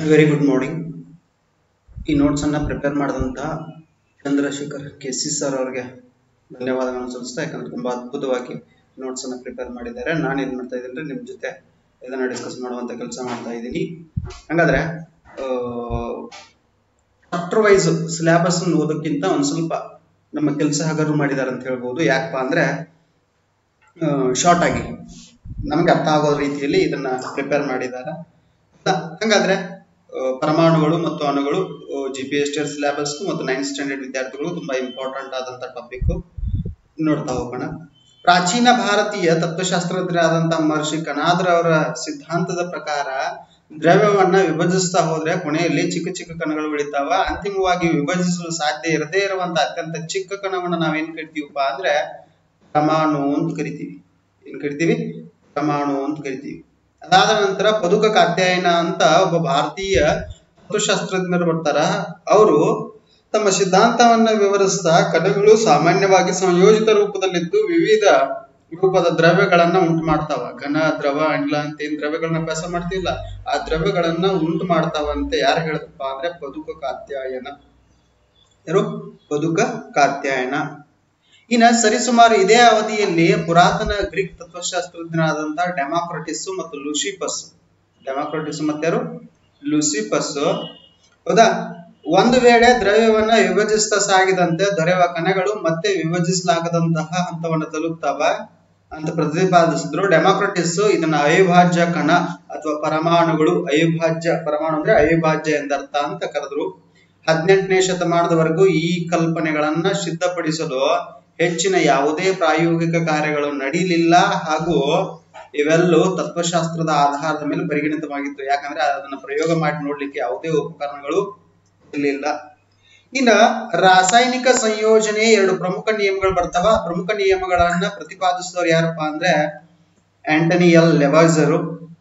Very good morning ಈ ನೋಟ್ಸನ್ನು prepare ಮಾಡಿದಂತಹ Chandrashekhar K C sir ಅವರಿಗೆ ಧನ್ಯವಾದಗಳನ್ನು ಸಲ್ಲಿಸ್ತಾ ಯಾಕಂದ್ರೆ ತುಂಬ ಅದ್ಭುತವಾಗಿ ನೋಟ್ಸನ್ನು ಪ್ರಿಪೇರ್ ಮಾಡಿದ್ದಾರೆ ನಾನು ಏನು ಮಾಡ್ತಾ ಇದ್ದೀನಿ ನಿಮ್ಮ ಜೊತೆ ಇದನ್ನು ಡಿಸ್ಕಸ್ ಮಾಡುವಂಥ ಕೆಲಸ ಮಾಡ್ತಾ ಇದ್ದೀನಿ ಹಾಗಾದ್ರೆ ಚಾಪ್ಟರ್ ವೈಸ್ ಸಿಲೆಬಸ್ ಓದೋಕ್ಕಿಂತ ಒಂದು ಸ್ವಲ್ಪ ನಮ್ಮ ಕೆಲಸ ಹಗರು ಮಾಡಿದ್ದಾರೆ ಅಂತ ಹೇಳ್ಬೋದು ಯಾಕಪ್ಪ ಅಂದ್ರೆ ಶಾರ್ಟ್ ಆಗಿ ನಮ್ಗೆ ಅರ್ಥ ಆಗೋ ರೀತಿಯಲ್ಲಿ ಇದನ್ನ ಪ್ರಿಪೇರ್ ಮಾಡಿದ್ದಾರೆ ಹಂಗಾದ್ರೆ ಆ, ಪರಮಾಣುಗಳು ಮತ್ತು ಅಣುಗಳು G P S T syllabus ಮತ್ತು ನೈನ್ತ್ ಸ್ಟ್ಯಾಂಡರ್ಡ್ ವಿದ್ಯಾರ್ಥಿಗಳು ತುಂಬಾ ಇಂಪಾರ್ಟೆಂಟ್ ಆದಂತ ಟಾಪಿಕ್ ನೋಡ್ತಾ ಹೋಗೋಣ ಪ್ರಾಚೀನ ಭಾರತೀಯ ತತ್ವಶಾಸ್ತ್ರಜ್ಞರಾದಂತ ಮಹರ್ಷಿ ಕನಾದ್ರ ಅವರ ಸಿದ್ಧಾಂತದ ಪ್ರಕಾರ ದ್ರವ್ಯವನ್ನ ವಿಭಜಿಸ್ತಾ ಹೋದ್ರೆ ಕೊನೆಯಲ್ಲಿ ಚಿಕ್ಕ ಚಿಕ್ಕ ಕಣಗಳು ಉಳಿತಾವ ಅಂತಿಮವಾಗಿ ವಿಭಜಿಸಲು ಸಾಧ್ಯ ಇರದೇ ಇರುವಂತ ಅತ್ಯಂತ ಚಿಕ್ಕ ಕಣವನ್ನ ನಾವೇನ್ ಕರಿತೀವಪ್ಪ ಅಂದ್ರೆ ಪರಮಾಣು ಅಂತ ಕರಿತೀವಿ ಏನ್ ಕರಿತೀವಿ ಪರಮಾಣು ಅಂತ ಕರಿತೀವಿ ಅದಾದ ನಂತರ ಪದುಕ ಕಾತ್ಯಾಯನ ಅಂತ ಒಬ್ಬ ಭಾರತೀಯ ತತ್ವಶಾಸ್ತ್ರಜ್ಞರು ಬರ್ತಾರ ಅವರು ತಮ್ಮ ಸಿದ್ಧಾಂತವನ್ನ ವಿವರಿಸ್ತಾ ಕಣಗಳು ಸಾಮಾನ್ಯವಾಗಿ ಸಂಯೋಜಿತ ರೂಪದಲ್ಲಿದ್ದು ವಿವಿಧ ರೂಪದ ದ್ರವ್ಯಗಳನ್ನ ಉಂಟು ಮಾಡ್ತಾವ ಘನ ದ್ರವ ಅನಿಲ ಅಂತ ಏನ್ ದ್ರವ್ಯಗಳನ್ನ ಅಭ್ಯಾಸ ಮಾಡ್ತಿಲ್ಲ ಆ ದ್ರವ್ಯಗಳನ್ನ ಉಂಟು ಮಾಡ್ತಾವ ಅಂತ ಯಾರು ಹೇಳಿದ್ರಪ್ಪ ಅಂದ್ರೆ ಪದುಕ ಕಾತ್ಯಾಯನ ಯಾರು ಪದುಕ ಕಾತ್ಯಾಯನ ಇನ್ನ ಸರಿಸುಮಾರು ಇದೇ ಅವಧಿಯಲ್ಲಿ ಪುರಾತನ ಗ್ರೀಕ್ ತತ್ವಶಾಸ್ತ್ರಜ್ಞರಾದಂತಹ ಡೆಮಾಕ್ರಟಿಸ್ ಮತ್ತು ಲೂಸಿಫಸ್ ಡೆಮಾಕ್ರಟಿಸ್ ಮತ್ತಾರು ಲೂಸಿಫಸ್ ಹೌದಾ ಒಂದು ವೇಳೆ ದ್ರವ್ಯವನ್ನ ವಿಭಜಿಸ್ತಾ ಸಾಗಿದಂತೆ ದೊರೆಯುವ ಕಣಗಳು ಮತ್ತೆ ವಿಭಜಿಸಲಾಗದಂತಹ ಹಂತವನ್ನು ತಲುಪ್ತಾವ ಅಂತ ಪ್ರತಿಪಾದಿಸಿದ್ರು ಡೆಮಾಕ್ರಟಿಸ್ ಇದನ್ನ ಅವಿಭಾಜ್ಯ ಕಣ ಅಥವಾ ಪರಮಾಣುಗಳು ಅವಿಭಾಜ್ಯ ಪರಮಾಣು ಅಂದ್ರೆ ಅವಿಭಾಜ್ಯ ಎಂದರ್ಥ ಅಂತ ಕರೆದ್ರು ಹದಿನೆಂಟನೇ ಶತಮಾನದವರೆಗೂ ಈ ಕಲ್ಪನೆಗಳನ್ನ ಸಿದ್ಧಪಡಿಸಲು ಹೆಚ್ಚಿನ ಯಾವುದೇ ಪ್ರಾಯೋಗಿಕ ಕಾರ್ಯಗಳು ನಡೀಲಿಲ್ಲ ಹಾಗೂ ಇವೆಲ್ಲೂ ತತ್ವಶಾಸ್ತ್ರದ ಆಧಾರದ ಮೇಲೆ ಪರಿಗಣಿತವಾಗಿತ್ತು ಯಾಕಂದ್ರೆ ಅದನ್ನ ಪ್ರಯೋಗ ಮಾಡಿ ನೋಡ್ಲಿಕ್ಕೆ ಯಾವುದೇ ಉಪಕರಣಗಳು ಇರಲಿಲ್ಲ ಇನ್ನ ರಾಸಾಯನಿಕ ಸಂಯೋಜನೆ ಎರಡು ಪ್ರಮುಖ ನಿಯಮಗಳು ಬರ್ತಾವ ಆ ಪ್ರಮುಖ ನಿಯಮಗಳನ್ನ ಪ್ರತಿಪಾದಿಸಿದವರು ಯಾರಪ್ಪ ಅಂದ್ರೆ ಆಂಟನಿ ಎಲ್ ಲೆವಾಯ್ಸರು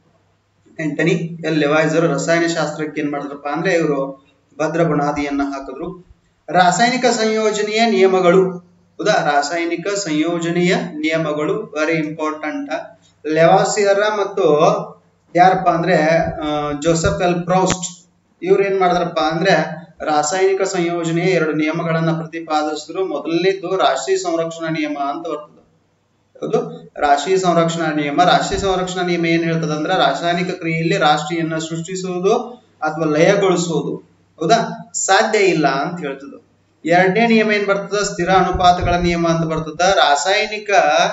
ಆಂಟನಿ ಎಲ್ ಲೆವಾಯ್ಸರು ರಸಾಯನ ಶಾಸ್ತ್ರಕ್ಕೆ ಏನ್ ಮಾಡಿದ್ರಪ್ಪ ಅಂದ್ರೆ ಇವರು ಭದ್ರ ಬುನಾದಿಯನ್ನ ಹಾಕಿದ್ರು ರಾಸಾಯನಿಕ ಸಂಯೋಜನೆಯ ನಿಯಮಗಳು ಹೌದಾ ರಾಸಾಯನಿಕ ಸಂಯೋಜನೆಯ ನಿಯಮಗಳು ವೆರಿ ಇಂಪಾರ್ಟೆಂಟ್ ಲೆವಾಸಿಯರ ಮತ್ತು ಯಾರಪ್ಪ ಅಂದ್ರೆ ಆ, ಜೋಸೆಫ್ ಎಲ್ ಪ್ರೌಸ್ಟ್ ಇವ್ರು ಏನ್ ಮಾಡಿದ್ರಪ್ಪ ಅಂದ್ರೆ ರಾಸಾಯನಿಕ ಸಂಯೋಜನೆಯ ಎರಡು ನಿಯಮಗಳನ್ನ ಪ್ರತಿಪಾದಿಸಿದ್ರು ಮೊದಲನೇದು ರಾಷ್ಟ್ರೀಯ ಸಂರಕ್ಷಣಾ ನಿಯಮ ಅಂತ ಬರ್ತದೆ ಹೌದು ರಾಷ್ಟ್ರೀಯ ಸಂರಕ್ಷಣಾ ನಿಯಮ ರಾಷ್ಟ್ರೀಯ ಸಂರಕ್ಷಣಾ ನಿಯಮ ಏನ್ ಹೇಳ್ತದೆ ಅಂದ್ರೆ ರಾಸಾಯನಿಕ ಕ್ರಿಯೆಯಲ್ಲಿ ರಾಷ್ಟ್ರೀಯನ್ನ ಸೃಷ್ಟಿಸುವುದು ಅಥವಾ ಲಯಗೊಳಿಸುವುದು ಹೌದಾ ಸಾಧ್ಯ ಇಲ್ಲ ಅಂತ ಹೇಳ್ತದೆ ಎರಡನೇ ನಿಯಮ ಏನ್ ಬರ್ತದ ಸ್ಥಿರ ಅನುಪಾತಗಳ ನಿಯಮ ಅಂತ ಬರ್ತದ ರಾಸಾಯನಿಕ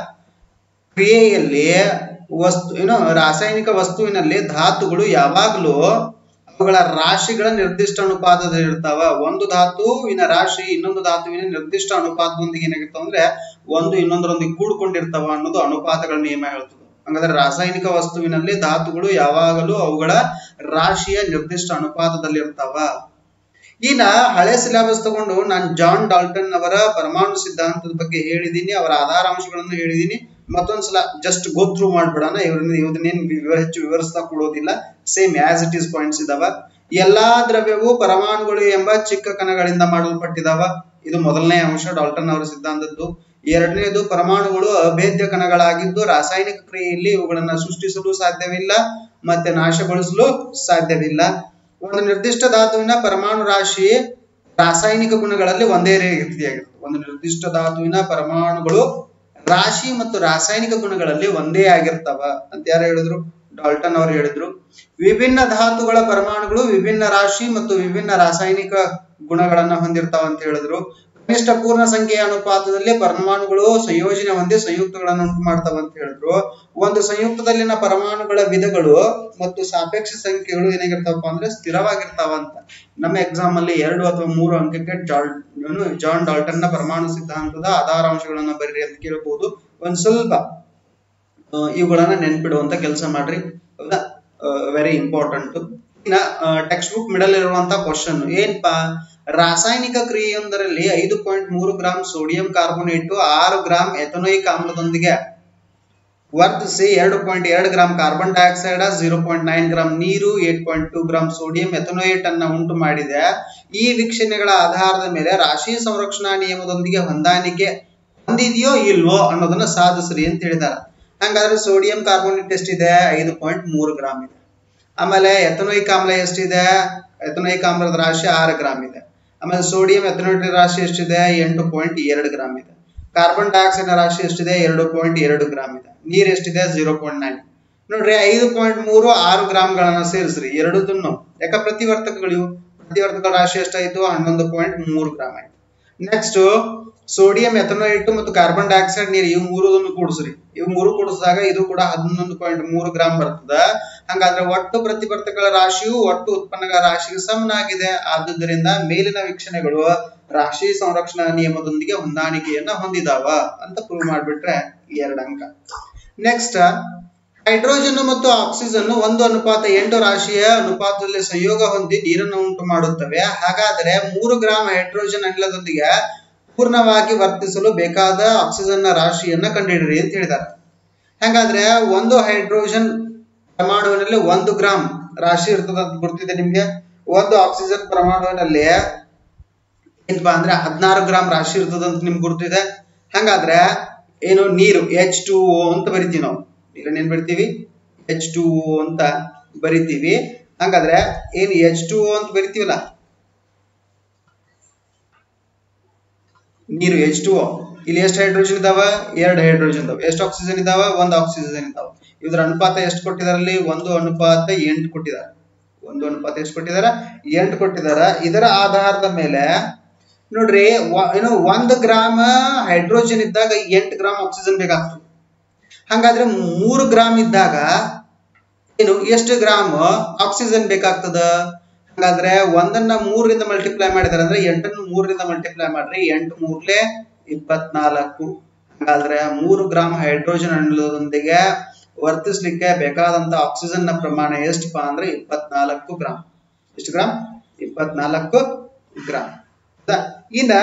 ಕ್ರಿಯೆಯಲ್ಲಿ ವಸ್ತು ಏನು ರಾಸಾಯನಿಕ ವಸ್ತುವಿನಲ್ಲಿ ಧಾತುಗಳು ಯಾವಾಗಲೂ ಅವುಗಳ ರಾಶಿಗಳ ನಿರ್ದಿಷ್ಟ ಅನುಪಾತದಲ್ಲಿ ಇರ್ತಾವ ಒಂದು ಧಾತುವಿನ ರಾಶಿ ಇನ್ನೊಂದು ಧಾತುವಿನ ನಿರ್ದಿಷ್ಟ ಅನುಪಾತದೊಂದಿಗೆ ಏನಾಗಿರ್ತಾವ ಅಂದ್ರೆ ಒಂದು ಇನ್ನೊಂದರೊಂದಿಗೆ ಕೂಡ್ಕೊಂಡಿರ್ತಾವ ಅನ್ನೋದು ಅನುಪಾತಗಳ ನಿಯಮ ಹೇಳ್ತದೆ ಹಂಗಾದ್ರೆ ರಾಸಾಯನಿಕ ವಸ್ತುವಿನಲ್ಲಿ ಧಾತುಗಳು ಯಾವಾಗಲೂ ಅವುಗಳ ರಾಶಿಯ ನಿರ್ದಿಷ್ಟ ಅನುಪಾತದಲ್ಲಿ ಇರ್ತಾವ ಇನ್ನ ಹಳೆ ಸಿಲೆಬಸ್ ತಗೊಂಡು ನಾನು ಜಾನ್ ಡಾಲ್ಟನ್ ಅವರ ಪರಮಾಣು ಸಿದ್ಧಾಂತದ ಬಗ್ಗೆ ಹೇಳಿದೀನಿ ಅವರ ಆಧಾರಾಂಶಗಳನ್ನು ಹೇಳಿದೀನಿ ಮತ್ತೊಂದ್ಸಲ ಜಸ್ಟ್ ಗೋ ಥ್ರೂ ಮಾಡ್ಬಿಡೋಣ ಇವ್ರನ್ನ ಇವದನ್ನೇನು ವಿವರ ಹೆಚ್ಚು ವಿವರಿಸ್ತಾ ಕೊಡೋದಿಲ್ಲ same as it is points ಇದಾವ ಎಲ್ಲಾ ದ್ರವ್ಯವು ಪರಮಾಣುಗಳು ಎಂಬ ಚಿಕ್ಕ ಕಣಗಳಿಂದ ಮಾಡಲ್ಪಟ್ಟಿದಾವ ಇದು ಮೊದಲನೇ ಅಂಶ ಡಾಲ್ಟನ್ ಅವರ ಸಿದ್ಧಾಂತದ್ದು ಎರಡನೇದು ಪರಮಾಣುಗಳು ಅಭೇದ್ಯ ಕಣಗಳಾಗಿದ್ದು ರಾಸಾಯನಿಕ ಕ್ರಿಯೆಯಲ್ಲಿ ಇವುಗಳನ್ನ ಸೃಷ್ಟಿಸಲು ಸಾಧ್ಯವಿಲ್ಲ ಮತ್ತೆ ನಾಶಗೊಳಿಸಲು ಸಾಧ್ಯವಿಲ್ಲ ಒಂದು ನಿರ್ದಿಷ್ಟ ಧಾತುವಿನ ಪರಮಾಣು ರಾಶಿ ರಾಸಾಯನಿಕ ಗುಣಗಳಲ್ಲಿ ಒಂದೇ ರೀತಿಯಾಗಿರುತ್ತೆ ಒಂದು ನಿರ್ದಿಷ್ಟ ಧಾತುವಿನ ಪರಮಾಣುಗಳು ರಾಶಿ ಮತ್ತು ರಾಸಾಯನಿಕ ಗುಣಗಳಲ್ಲಿ ಒಂದೇ ಆಗಿರ್ತಾವ ಅಂತ ಯಾರು ಹೇಳಿದ್ರು ಡಾಲ್ಟನ್ ಅವರು ಹೇಳಿದ್ರು ವಿಭಿನ್ನ ಧಾತುಗಳ ಪರಮಾಣುಗಳು ವಿಭಿನ್ನ ರಾಶಿ ಮತ್ತು ವಿಭಿನ್ನ ರಾಸಾಯನಿಕ ಗುಣಗಳನ್ನ ಹೊಂದಿರ್ತಾವ ಅಂತ ಹೇಳಿದ್ರು ಕನಿಷ್ಠ ಪೂರ್ಣ ಸಂಖ್ಯೆಯ ಅನುಪಾತದಲ್ಲಿ ಪರಮಾಣುಗಳು ಸಂಯೋಜನೆ ಹೊಂದಿ ಸಂಯುಕ್ತಗಳನ್ನು ಉಂಟು ಮಾಡ್ತಾವ ಅಂತ ಹೇಳಿದ್ರು ಒಂದು ಸಂಯುಕ್ತದಲ್ಲಿನ ಪರಮಾಣುಗಳ ವಿಧಗಳು ಮತ್ತು ಸಾಪೇಕ್ಷ ಸಂಖ್ಯೆಗಳು ಏನಾಗಿರ್ತಾವಪ್ಪ ಅಂದ್ರೆ ಸ್ಥಿರವಾಗಿರ್ತಾವ ಅಂತ ನಮ್ಮ ಎಕ್ಸಾಮ್ ಅಲ್ಲಿ ಎರಡು ಅಥವಾ ಮೂರು ಅಂಕಕ್ಕೆ ಜಾಲ್ ಏನು ಜಾನ್ ಡಾಲ್ಟನ್ ನ ಪರಮಾಣು ಸಿದ್ಧಾಂತದ ಆಧಾರಾಂಶಗಳನ್ನ ಬರೀರಿ ಅಂತ ಕೇಳಬಹುದು ಒಂದ್ ಸ್ವಲ್ಪ ಆ, ಇವುಗಳನ್ನ ನೆನ್ಪಿಡುವಂತ ಕೆಲಸ ಮಾಡ್ರಿ ಹೌದಾ ವೆರಿ ಇಂಪಾರ್ಟೆಂಟ್ ಇನ್ನ ಟೆಕ್ಸ್ಟ್ ಬುಕ್ ಮಿಡಲ್ ಇರುವಂತ ಕ್ವಶನ್ ಏನ್ಪಾ ರಾಸಾಯನಿಕ ಕ್ರಿಯೆಯೊಂದರಲ್ಲಿ ಐದು ಪಾಯಿಂಟ್ ಮೂರು ಗ್ರಾಂ ಸೋಡಿಯಂ ಕಾರ್ಬೋನೇಟ್ ಆರು ಗ್ರಾಂ ಎಥನೋಯಿಕ್ ಆಮ್ಲದೊಂದಿಗೆ ವರ್ತಿಸಿ ಎರಡು ಪಾಯಿಂಟ್ ಎರಡು gram carbon dioxide zero point nine gram ನೀರು eight point two gram sodium ethanoate ಅನ್ನ ಉಂಟು ಮಾಡಿದೆ ಈ ವೀಕ್ಷಣೆಗಳ ಆಧಾರದ ಮೇಲೆ ರಾಶಿ ಸಂರಕ್ಷಣಾ ನಿಯಮದೊಂದಿಗೆ ಹೊಂದಾಣಿಕೆ ಹೊಂದಿದೆಯೋ ಇಲ್ವೋ ಅನ್ನೋದನ್ನ ಸಾಧಿಸ್ರಿ ಅಂತ ಹೇಳಿದಾರೆ ಹಂಗಾದ್ರೆ ಸೋಡಿಯಂ ಕಾರ್ಬೋನೇಟ್ ಎಷ್ಟಿದೆ ಐದು ಪಾಯಿಂಟ್ ಮೂರು ಗ್ರಾಮ್ ಇದೆ ಆಮೇಲೆ ಎಥನೋಯಿಕ್ ಆಮ್ಲ ಎಷ್ಟಿದೆ ಎಥನೋಯಿಕ್ ಆಮ್ಲದ ರಾಶಿ ಆರು ಗ್ರಾಮ್ ಇದೆ ಆಮೇಲೆ ಸೋಡಿಯಂ ಎಥನೋಯಿಕ್ ರಾಶಿ ಎಷ್ಟಿದೆ ಎಂಟು ಪಾಯಿಂಟ್ ಎರಡು ಗ್ರಾಮ್ ಇದೆ ಕಾರ್ಬನ್ ಡೈಆಕ್ಸೈಡ್ ರಾಶಿ ಎಷ್ಟಿದೆ ಎರಡು ಪಾಯಿಂಟ್ ಎರಡು ಗ್ರಾಮ್ ಇದೆ ನೀರ್ ಎಷ್ಟಿದೆ ಜೀರೋ ಪಾಯಿಂಟ್ ನೈನ್ ನೋಡ್ರಿ ಐದು ಪಾಯಿಂಟ್ ಮೂರು ಆರು ಗ್ರಾಮ್ಗಳನ್ನ ಸೇರಿಸ್ರಿ ಎರಡದನ್ನು ಯಾಕ ಪ್ರತಿವರ್ತಕಗಳು ಇವು ಪ್ರತಿವರ್ತಕ ರಾಶಿ ಎಷ್ಟಾಯ್ತು ಹನ್ನೊಂದು ಪಾಯಿಂಟ್ ಮೂರು ಗ್ರಾಮ್ ಆಯ್ತು ನೆಕ್ಸ್ಟ್ ಸೋಡಿಯಂ ಎಥನೋಯಿಟ್ ಮತ್ತು ಕಾರ್ಬನ್ ಡೈಆಕ್ಸೈಡ್ ನೀರು ಇವು ಮೂರನ್ನು ಕೂಡಿಸ್ರಿ ಇವು ಮೂರು ಕೂಡಿಸಿದಾಗ ಇದು ಕೂಡ ಹನ್ನೊಂದು ಪಾಯಿಂಟ್ ಮೂರು ಗ್ರಾಮ್ ಬರ್ತದ ಹಂಗಾದ್ರೆ ಒಟ್ಟು ಪ್ರತಿವರ್ತಕಗಳ ರಾಶಿಯು ಒಟ್ಟು ಉತ್ಪನ್ನಗಳ ರಾಶಿಗೆ ಸಮನಾಗಿದೆ ಆದುದರಿಂದ ಮೇಲಿನ ವೀಕ್ಷಣೆಗಳು ರಾಶಿ ಸಂರಕ್ಷಣಾ ನಿಯಮದೊಂದಿಗೆ ಹೊಂದಾಣಿಕೆಯನ್ನ ಹೊಂದಿದಾವ ಅಂತ ಪ್ರೂವ್ ಮಾಡ್ಬಿಟ್ರೆ ಎರಡು ಅಂಕ ನೆಕ್ಸ್ಟ್ ಹೈಡ್ರೋಜನ್ ಮತ್ತು ಆಕ್ಸಿಜನ್ ಒಂದು ಅನುಪಾತ ಎಂಟು ರಾಶಿಯ ಅನುಪಾತದಲ್ಲಿ ಸಂಯೋಗ ಹೊಂದಿ ನೀರನ್ನು ಉಂಟು ಮಾಡುತ್ತವೆ ಹಾಗಾದರೆ ಮೂರು ಗ್ರಾಂ ಹೈಡ್ರೋಜನ್ ಅನಿಲದೊಂದಿಗೆ ಪೂರ್ಣವಾಗಿ ವರ್ತಿಸಲು ಬೇಕಾದ ಆಕ್ಸಿಜನ್ ನ ರಾಶಿಯನ್ನ ಕಂಡುಹಿಡಿಯಿರಿ ಅಂತ ಹೇಳಿದ್ದಾರೆ ಹಾಗಾದ್ರೆ ಒಂದು ಹೈಡ್ರೋಜನ್ ಪರಮಾಣುವಿನಲ್ಲಿ ಒಂದು ಗ್ರಾಂ ರಾಶಿ ಇರ್ತದ ಅಂತ ಗೊತ್ತಿದೆ ನಿಮ್ಗೆ ಒಂದು ಆಕ್ಸಿಜನ್ ಪರಮಾಣುವಿನಲ್ಲಿ ಏನಪ್ಪಾ ಅಂದ್ರೆ ಹದಿನಾರು ಗ್ರಾಂ ರಾಶಿ ಇರ್ತದ ಅಂತ ನಿಮ್ಗೆ ಗುರ್ತಿದೆ ಹಂಗಾದ್ರೆ ಏನು ನೀರು ಎಚ್ ಟು ಓ ಅಂತ ಬರಿತೀವಿ ನಾವು ನೀರನ್ನ ಏನ್ ಬರಿತೀವಿ ಎಚ್ ಟು ಓ ಅಂತ ಬರಿತೀವಿ ಹಂಗಾದ್ರೆ ಏನು ಎಚ್ ಟು ಓ ಅಂತ ಬರಿತೀವಲ್ಲ ನೀರು ಎಚ್ ಟು ಓ ಇಲ್ಲಿ ಎಷ್ಟು ಹೈಡ್ರೋಜನ್ ಇದಾವ ಎರಡು ಹೈಡ್ರೋಜನ್ ಇದಾವ ಎಷ್ಟು ಆಕ್ಸಿಜನ್ ಇದಾವ ಒಂದು ಆಕ್ಸಿಜನ್ ಇದಾವ ಇದ್ರ ಅನುಪಾತ ಎಷ್ಟು ಕೊಟ್ಟಿದಾರೆ ಅಲ್ಲಿ ಒಂದು ಅನುಪಾತ ಎಂಟು ಕೊಟ್ಟಿದ್ದಾರೆ ಒಂದು ಅನುಪಾತ ಎಷ್ಟು ಕೊಟ್ಟಿದಾರ ಎಂಟು ಕೊಟ್ಟಿದಾರ ಇದರ ಆಧಾರದ ಮೇಲೆ ನೋಡ್ರಿ ವ- ಏನು ಒಂದು ಗ್ರಾಮ್ ಹೈಡ್ರೋಜನ್ ಇದ್ದಾಗ ಎಂಟು ಗ್ರಾಮ್ ಆಕ್ಸಿಜನ್ ಬೇಕಾಗ್ತದೆ ಹಂಗಾದ್ರೆ ಮೂರು ಗ್ರಾಮ್ ಇದ್ದಾಗ ಏನು ಎಷ್ಟು ಗ್ರಾಮ್ ಆಕ್ಸಿಜನ್ ಬೇಕಾಗ್ತದ ಹಾಗಾದ್ರೆ ಒಂದನ್ನ ಮೂರರಿಂದ ಮಲ್ಟಿಪ್ಲೈ ಮಾಡಿದಾರೆ ಅಂದ್ರೆ ಎಂಟನ್ನು ಮೂರರಿಂದ ಮಲ್ಟಿಪ್ಲೈ ಮಾಡ್ರಿ ಎಂಟು ಮೂರ್ಲೆ ಇಪ್ಪತ್ನಾಲ್ಕು ಹಾಗಾದ್ರೆ ಮೂರು ಗ್ರಾಮ್ ಹೈಡ್ರೋಜನ್ ಅನಿಲದೊಂದಿಗೆ ವರ್ತಿಸ್ಲಿಕ್ಕೆ ಬೇಕಾದಂತ ಆಕ್ಸಿಜನ್ ನ ಪ್ರಮಾಣ ಎಷ್ಟಪ್ಪ ಅಂದ್ರೆ ಇಪ್ಪತ್ನಾಲ್ಕು ಗ್ರಾಮ್ ಎಷ್ಟು ಗ್ರಾಮ್ ಇಪ್ಪತ್ನಾಲ್ಕು ಗ್ರಾಮ್ ಹೌದಾ? ಇನ್ನ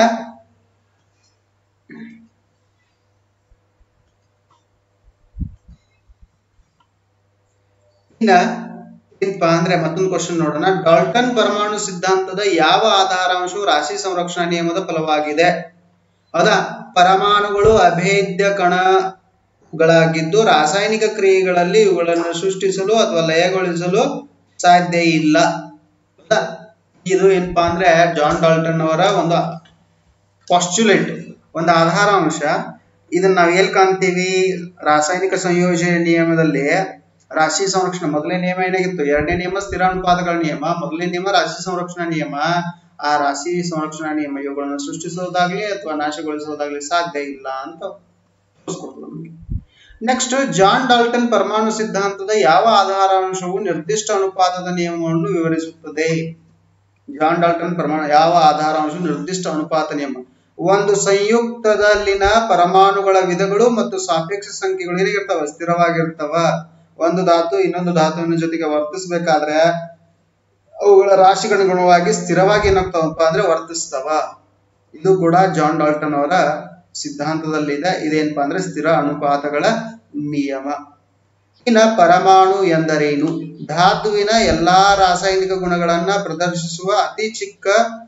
ಇನ್ನ ಏನಪ್ಪಾ ಅಂದ್ರೆ ಮತ್ತೊಂದು ಕ್ವಶನ್ ನೋಡೋಣ ಡಾಲ್ಟನ್ ಪರಮಾಣು ಸಿದ್ಧಾಂತದ ಯಾವ ಆಧಾರಾಂಶವು ರಾಶಿ ಸಂರಕ್ಷಣಾ ನಿಯಮದ ಫಲವಾಗಿದೆ ಹೌದಾ ಪರಮಾಣುಗಳು ಅಭೇದ್ಯ ಕಣಗಳಾಗಿದ್ದು ರಾಸಾಯನಿಕ ಕ್ರಿಯೆಗಳಲ್ಲಿ ಇವುಗಳನ್ನು ಸೃಷ್ಟಿಸಲು ಅಥವಾ ಲಯಗೊಳಿಸಲು ಸಾಧ್ಯ ಇಲ್ಲ ಹೌದಾ ಇದು ಏನಪ್ಪಾ ಅಂದ್ರೆ ಜಾನ್ ಡಾಲ್ಟನ್ ಅವರ ಒಂದು ಪಾಸ್ಚುಲೇಟ್ ಒಂದು ಆಧಾರಾಂಶ ಇದನ್ನ ನಾವು ಎಲ್ಲಿ ಕಾಣ್ತೀವಿ ರಾಸಾಯನಿಕ ಸಂಯೋಜನೆ ನಿಯಮದಲ್ಲಿ ರಾಶಿ ಸಂರಕ್ಷಣೆ ಮೊದಲನೇ ನಿಯಮ ಏನಾಗಿತ್ತು ಎರಡನೇ ನಿಯಮ ಸ್ಥಿರಾನುಪಾತಗಳ ನಿಯಮ ಮೊದಲನೇ ನಿಯಮ ರಾಶಿ ಸಂರಕ್ಷಣಾ ನಿಯಮ ಆ ರಾಶಿ ಸಂರಕ್ಷಣಾ ನಿಯಮ ಇವುಗಳನ್ನು ಸೃಷ್ಟಿಸೋದಾಗ್ಲಿ ಅಥವಾ ನಾಶಗೊಳಿಸೋದಾಗ್ಲಿ ಸಾಧ್ಯ ಇಲ್ಲ ಅಂತ ತೋರಿಸ್ಕೊಡ್ತದೆ ನಮಗೆ ನೆಕ್ಸ್ಟ್ ಜಾನ್ ಡಾಲ್ಟನ್ ಪರಮಾಣು ಸಿದ್ಧಾಂತದ ಯಾವ ಆಧಾರಾಂಶವು ನಿರ್ದಿಷ್ಟ ಅನುಪಾತದ ನಿಯಮವನ್ನು ವಿವರಿಸುತ್ತದೆ ಜಾನ್ ಡಾಲ್ಟನ್ ಪ್ರಮಾಣ ಯಾವ ಆಧಾರಾಂಶ ನಿರ್ದಿಷ್ಟ ಅನುಪಾತ ನಿಯಮ ಒಂದು ಸಂಯುಕ್ತದಲ್ಲಿನ ಪರಮಾಣುಗಳ ವಿಧಗಳು ಮತ್ತು ಸಾಪೇಕ್ಷ ಸಂಖ್ಯೆಗಳು ಏನಾಗಿರ್ತಾವ ಸ್ಥಿರವಾಗಿರ್ತಾವ ಒಂದು ಧಾತು ಇನ್ನೊಂದು ಧಾತುವಿನ ಜೊತೆಗೆ ವರ್ತಿಸಬೇಕಾದ್ರೆ ಅವುಗಳ ರಾಶಿಗನುಗುಣವಾಗಿ ಸ್ಥಿರವಾಗಿ ಏನಾಗ್ತಾವಪ್ಪ ಅಂದ್ರೆ ವರ್ತಿಸ್ತಾವ ಇದು ಕೂಡ ಜಾನ್ ಡಾಲ್ಟನ್ ಅವರ ಸಿದ್ಧಾಂತದಲ್ಲಿದೆ ಇದೇನಪ್ಪಾ ಅಂದ್ರೆ ಸ್ಥಿರ ಅನುಪಾತಗಳ ನಿಯಮ ಇನ್ನ ಪರಮಾಣು ಎಂದರೇನು ಧಾತುವಿನ ಎಲ್ಲಾ ರಾಸಾಯನಿಕ ಗುಣಗಳನ್ನ ಪ್ರದರ್ಶಿಸುವ ಅತಿ ಚಿಕ್ಕ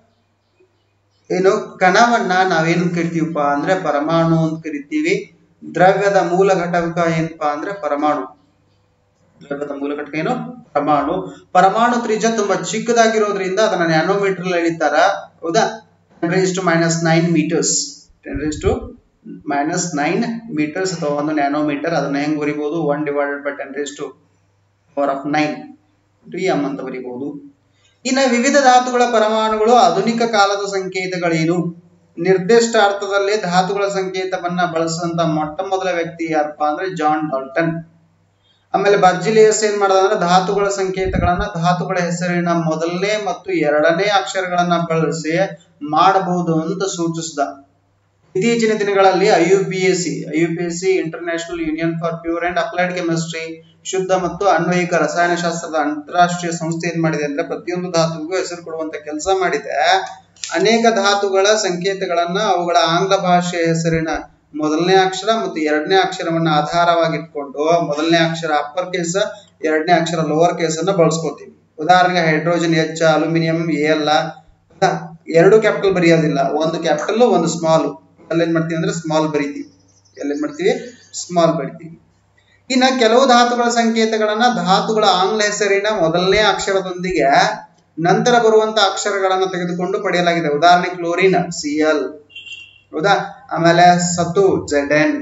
ಏನು ಕಣವನ್ನ ನಾವೇನು ಕರಿತೀವಪ್ಪ ಅಂದ್ರೆ ಪರಮಾಣು ಅಂತ ಕರಿತೀವಿ ದ್ರವ್ಯದ ಮೂಲ ಘಟಕ ಏನಪ್ಪಾ ಅಂದ್ರೆ ಪರಮಾಣು ದ್ರವ್ಯದ ಮೂಲ ಘಟಕ ಏನು ಪರಮಾಣು ಪರಮಾಣು ತ್ರಿಜ್ಯ ತುಂಬಾ ಚಿಕ್ಕದಾಗಿರೋದ್ರಿಂದ ಅದನ್ನ ನ್ಯಾನೋಮೀಟರ್ ಎಳಿತಾರ ಹೌದಾ ten raise to minus nine metres ten raise to minus nine metres ಅಥವಾ ಒಂದು ನ್ಯಾನೋಮೀಟರ್ ಅದನ್ನ ಹೆಂಗ್ ಬರಿಬಹುದು one divided by ten raise to power of nine to m ಅಂತ ಬರಿಬಹುದು ಇನ್ನ ವಿವಿಧ ಧಾತುಗಳ ಪರಮಾಣುಗಳು ಆಧುನಿಕ ಕಾಲದ ಸಂಕೇತಗಳೇನು ನಿರ್ದಿಷ್ಟ ಅರ್ಥದಲ್ಲಿ ಧಾತುಗಳ ಸಂಕೇತವನ್ನ ಬಳಸಿದಂತ ಮೊಟ್ಟ ಮೊದಲ ವ್ಯಕ್ತಿ ಯಾರಪ್ಪ ಅಂದ್ರೆ ಜಾನ್ ಡಾಲ್ಟನ್ ಆಮೇಲೆ ಬರ್ಜಿಲಿಯಸ್ ಏನ್ ಮಾಡ್ದ ಅಂದ್ರೆ ಧಾತುಗಳ ಸಂಕೇತಗಳನ್ನ ಧಾತುಗಳ ಹೆಸರಿನ ಮೊದಲನೇ ಮತ್ತು ಎರಡನೇ ಅಕ್ಷರಗಳನ್ನ ಬಳಸಿ ಮಾಡಬಹುದು ಅಂತ ಸೂಚಿಸಿದ ಇತ್ತೀಚಿನ ದಿನಗಳಲ್ಲಿ I U P S C I U P S C International Union for Pure and Applied Chemistry ಶುದ್ಧ ಮತ್ತು ಅನ್ವಯಿಕ ರಸಾಯನಶಾಸ್ತ್ರದ ಅಂತಾರಾಷ್ಟ್ರೀಯ ಸಂಸ್ಥೆ ಏನ್ ಮಾಡಿದೆ ಅಂದ್ರೆ ಪ್ರತಿಯೊಂದು ಧಾತುವಿಗೂ ಹೆಸರು ಕೊಡುವಂತ ಕೆಲಸ ಮಾಡಿದೆ ಅನೇಕ ಧಾತುಗಳ ಸಂಕೇತಗಳನ್ನ ಅವುಗಳ ಆಂಗ್ಲ ಭಾಷೆಯ ಹೆಸರಿನ ಮೊದಲನೇ ಅಕ್ಷರ ಮತ್ತು ಎರಡನೇ ಅಕ್ಷರವನ್ನ ಆಧಾರವಾಗಿಟ್ಕೊಂಡು ಮೊದಲನೇ ಅಕ್ಷರ ಅಪ್ಪರ್ ಕೇಸ್ ಎರಡನೇ ಅಕ್ಷರ ಲೋವರ್ ಕೇಸ್ ಅನ್ನ ಬಳಸ್ಕೋತೀವಿ ಉದಾಹರಣೆಗೆ ಹೈಡ್ರೋಜನ್ ಎಚ್ ಅಲ್ಯೂಮಿನಿಯಂ ಎ ಅಲ್ಲ ಎರಡು ಕ್ಯಾಪಿಟಲ್ ಬರೆಯೋದಿಲ್ಲ ಒಂದು ಕ್ಯಾಪಿಟಲ್ ಒಂದು ಸ್ಮಾಲ್ ಅಲ್ಲೇನ್ ಮಾಡ್ತೀವಿ ಅಂದ್ರೆ ಸ್ಮಾಲ್ ಬರಿತೀವಿ ಎಲ್ಲೇನ್ ಮಾಡ್ತೀವಿ ಸ್ಮಾಲ್ ಬರಿತೀವಿ ಇನ್ನ ಕೆಲವು ಧಾತುಗಳ ಸಂಕೇತಗಳನ್ನ ಧಾತುಗಳ ಆಂಗ್ಲ ಹೆಸರಿನ ಮೊದಲನೇ ಅಕ್ಷರದೊಂದಿಗೆ ನಂತರ ಬರುವಂತ ಅಕ್ಷರಗಳನ್ನು ತೆಗೆದುಕೊಂಡು ಪಡೆಯಲಾಗಿದೆ ಉದಾಹರಣೆ ಕ್ಲೋರಿನ್ ಸಿ ಎಲ್ ಹೌದಾ ಆಮೇಲೆ ಸತು ಜೆಡ್ ಎನ್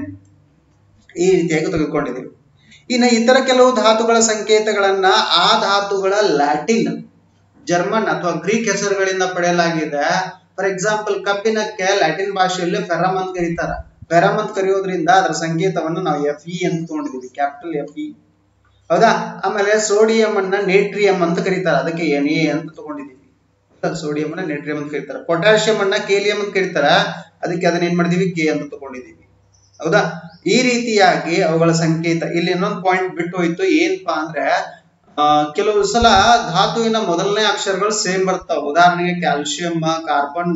ಈ ರೀತಿಯಾಗಿ ತೆಗೆದುಕೊಂಡಿದ್ದೀವಿ ಇನ್ನು ಇತರ ಕೆಲವು ಧಾತುಗಳ ಸಂಕೇತಗಳನ್ನ ಆ ಧಾತುಗಳ ಲ್ಯಾಟಿನ್ ಜರ್ಮನ್ ಅಥವಾ ಗ್ರೀಕ್ ಹೆಸರುಗಳಿಂದ ಪಡೆಯಲಾಗಿದೆ ಫಾರ್ ಎಕ್ಸಾಂಪಲ್ ಕಬ್ಬಿಣಕ್ಕೆ ಲ್ಯಾಟಿನ್ ಭಾಷೆಯಲ್ಲಿ ಫೆರಮ್ ಅಂತ ಕರೀತಾರ ಫೆರಮ್ ಅಂತ ಕರೆಯೋದ್ರಿಂದ ಅದರ ಸಂಕೇತವನ್ನು ನಾವು ಎಫ್ ಇ ಅಂತ ತಗೊಂಡಿದ್ದೀವಿ ಕ್ಯಾಪಿಟಲ್ ಎಫ್ ಇ ಹೌದಾ ಆಮೇಲೆ ಸೋಡಿಯಂ ಅನ್ನ ನೇಟ್ರಿಯಂ ಅಂತ ಕರೀತಾರೆ ಅದಕ್ಕೆ ಎನ್ ಎ ಅಂತ ತಗೊಂಡಿದ್ದೀವಿ ಸೋಡಿಯಂ ಅನ್ನ ನೇಟ್ರಿಯಂ ಅಂತ ಕರೀತಾರೆ ಪೊಟ್ಯಾಷಿಯಂ ಅನ್ನ ಕೇಲಿಯಂ ಅಂತ ಕರೀತಾರ ಅದಕ್ಕೆ ಅದನ್ನ ಏನ್ ಮಾಡಿದೀವಿ ಕೆ ಅಂತ ತಗೊಂಡಿದ್ದೀವಿ ಹೌದಾ ಈ ರೀತಿಯಾಗಿ ಅವುಗಳ ಸಂಕೇತ ಇಲ್ಲಿ ಇನ್ನೊಂದು ಪಾಯಿಂಟ್ ಬಿಟ್ಟು ಹೋಯ್ತು ಏನಪ್ಪಾ ಅಂದ್ರೆ ಆ, ಕೆಲವು ಸಲ ಧಾತುವಿನ ಮೊದಲನೇ ಅಕ್ಷರಗಳು ಸೇಮ್ ಬರ್ತಾವ ಉದಾಹರಣೆಗೆ ಕ್ಯಾಲ್ಸಿಯಂ ಕಾರ್ಬನ್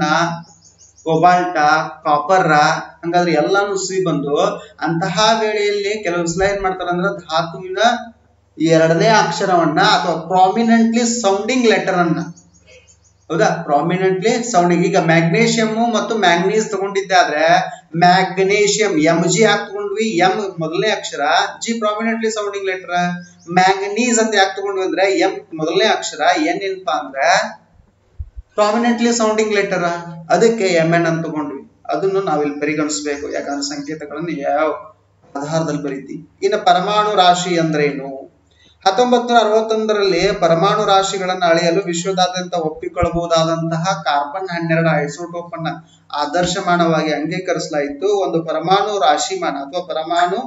ಕೊಬಾಲ್ಟ ಕಾಪರ್ ಹಂಗಾದ್ರೆ ಎಲ್ಲಾನು ಸಿ ಬಂದು ಅಂತಹ ವೇಳೆಯಲ್ಲಿ ಕೆಲವು ಸಲ ಏನ್ ಮಾಡ್ತಾರ ಅಂದ್ರೆ ಧಾತುವಿನ ಎರಡನೇ ಅಕ್ಷರವನ್ನ ಅಥವಾ ಪ್ರಾಮಿನೆಂಟ್ಲಿ ಸೌಂಡಿಂಗ್ ಲೆಟರ್ ಅನ್ನ ಹೌದಾ ಪ್ರಾಮಿನೆಂಟ್ಲಿ ಸೌಂಡಿಂಗ್ ಈಗ ಮ್ಯಾಗ್ನೇಷಿಯಂ ಮತ್ತು ಮ್ಯಾಂಗ್ನೀಸ್ ತಗೊಂಡಿದ್ದಾದ್ರೆ ಮ್ಯಾಗ್ನೇಷಿಯಂ ಎಂ ಜಿ ಯಾಕೆ ತಗೊಂಡ್ವಿ ಎಂ ಮೊದಲನೇ ಅಕ್ಷರ G prominently sounding letter manganese ಅಂತ ಯಾಕೆ ತಗೊಂಡ್ವಿ ಅಂದ್ರೆ ಎಂ ಮೊದಲನೇ ಅಕ್ಷರ ಏನ್ ಏನಪ್ಪಾ ಅಂದ್ರೆ ಪ್ರಾಮಿನೆಂಟ್ಲಿ ಸೌಂಡಿಂಗ್ ಲೆಟರ್ ಅದಕ್ಕೆ ಎಂ ಎನ್ ಅಂತ ತಗೊಂಡ್ವಿ ಅದನ್ನು ನಾವಿಲ್ಲಿ ಪರಿಗಣಿಸಬೇಕು ಯಾಕಂದ್ರೆ ಸಂಕೇತಗಳನ್ನು ಯಾವ ಆಧಾರದಲ್ಲಿ ಬರೀತಿ ಇನ್ನು ಪರಮಾಣು ರಾಶಿ ಅಂದ್ರೇನು ಹತ್ತೊಂಬತ್ತು ನೂರ ಅರವತ್ತೊಂದರಲ್ಲಿ ಪರಮಾಣು ರಾಶಿಗಳನ್ನು ಅಳೆಯಲು ವಿಶ್ವದಾದ್ಯಂತ ಒಪ್ಪಿಕೊಳ್ಳಬಹುದಾದಂತಹ ಕಾರ್ಬನ್ ಹನ್ನೆರಡು ಐಸೋಟೋಪ್ ಅನ್ನ ಆದರ್ಶಮಾನವಾಗಿ ಅಂಗೀಕರಿಸಲಾಯಿತು ಒಂದು ಪರಮಾಣು ರಾಶಿಮಾನ ಅಥವಾ ಪರಮಾಣು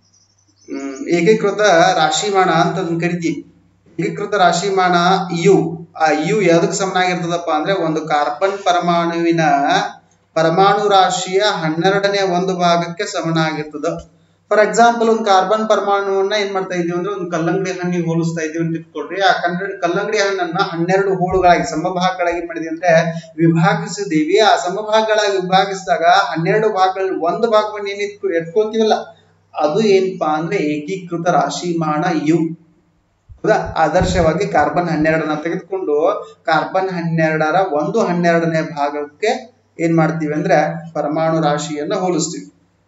ಹ್ಮ್, ಏಕೀಕೃತ ರಾಶಿಮಾನ ಅಂತ ಅದನ್ನ ಕರಿತೀವಿ ಏಕೀಕೃತ ರಾಶಿಮಾನ ಯು ಆ ಯು ಯಾವ್ದಕ್ ಸಮನಾಗಿರ್ತದಪ್ಪ ಅಂದ್ರೆ ಒಂದು ಕಾರ್ಬನ್ ಪರಮಾಣುವಿನ ಪರಮಾಣು ರಾಶಿಯ ಹನ್ನೆರಡನೇ ಒಂದು ಭಾಗಕ್ಕೆ ಸಮನಾಗಿರ್ತದ ಫಾರ್ ಎಕ್ಸಾಂಪಲ್ ಒಂದು ಕಾರ್ಬನ್ ಪರಮಾಣುವನ್ನ ಏನ್ ಮಾಡ್ತಾ ಇದೀವಿ ಅಂದ್ರೆ ಒಂದು ಕಲ್ಲಂಗಡಿ ಹಣ್ಣಿಗೆ ಹೋಲಿಸ್ತಾ ಇದೀವಿ ಅಂತ ಇಟ್ಕೊಳ್ರಿ ಆ ಕನ್ನಡ ಕಲ್ಲಂಗಡಿ ಹಣ್ಣನ್ನ ಹನ್ನೆರಡು ಹೋಳುಗಳಾಗಿ ಸಮಭಾಗಗಳಾಗಿ ಏನ್ ಮಾಡಿದೀವಿ ಅಂದ್ರೆ ವಿಭಾಗಿಸಿದೀವಿ ಆ ಸಮಭಾಗಗಳಾಗಿ ವಿಭಾಗಿಸಿದಾಗ ಹನ್ನೆರಡು ಭಾಗಗಳಲ್ಲಿ ಒಂದು ಭಾಗವನ್ನು ಏನ್ ಇಟ್ಕೊ ಎತ್ಕೊಳ್ತೀವಲ್ಲ ಅದು ಏನಪ್ಪಾ ಅಂದ್ರೆ ಏಕೀಕೃತ ರಾಶಿಮಾನ ಯು ಹೌದಾ ಆದರ್ಶವಾಗಿ ಕಾರ್ಬನ್ ಹನ್ನೆರಡನ್ನ ತೆಗೆದುಕೊಂಡು ಕಾರ್ಬನ್ ಹನ್ನೆರಡರ ಒಂದು ಹನ್ನೆರಡನೇ ಭಾಗಕ್ಕೆ ಏನ್ ಮಾಡ್ತೀವಿ ಅಂದ್ರೆ ಪರಮಾಣು ರಾಶಿಯನ್ನ ಹೋಲಿಸ್ತೀವಿ